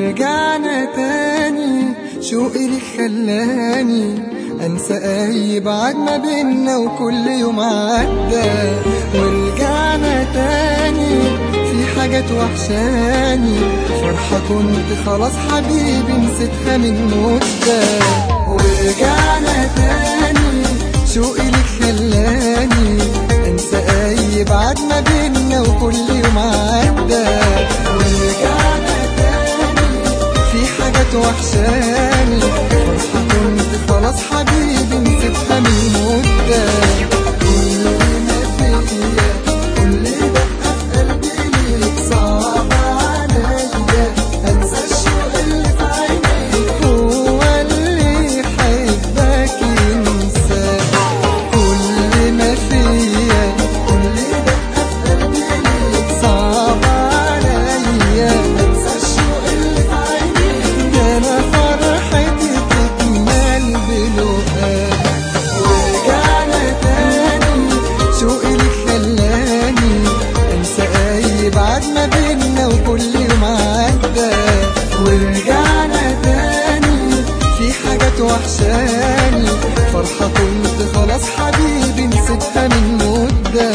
ورجعنا تاني شوقي لك خلاني انسى اي بعد ما بينا وكل يوم عدى ورجعنا تاني في حاجات وحشاني فرحة كنت خلاص حبيبي نسيتها من مدة ورجعنا تاني شوقي لك خلاني انسى اي بعد ما بينا وكل يوم عدى ورجعنا تاني في حاجات وحشاني فرحة كنت خلاص حبيبي نسيبها من مدة كل ما فيا كل دقة في قلبي ليك صعب عليا انسى الشوق اللي في عينيك هو اللي يحبك ينسى كل ما فيا كل دقة في قلبي ليك صعب عليا انسى الشوق اللي في عينيك ده انا فرحتي تكمل بلقاك ورجعنا تاني شوقي لك خلاني انسى اي بعد ما بينا وكل يوم عدى ورجعنا تاني في حاجات وحشاني فرحة كنت خلاص حبيبي نسيتها من مدة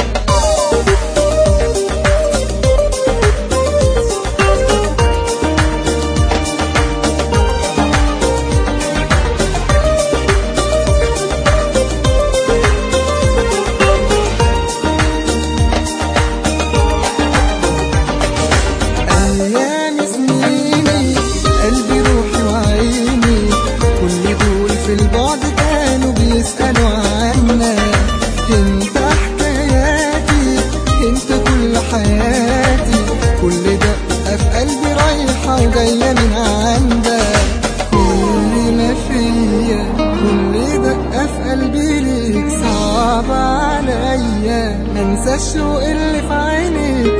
أيام سنيني قلبي روحي وعيني كل دول في البعد كانوا بيسألوا عنا انت حكاياتي انت كل حياتي كل دقة في قلبي رايحة وجاية من عندك كل ما فيا كل دقة في قلبي ليك صعب عليا انسى الشوق اللي في عينيك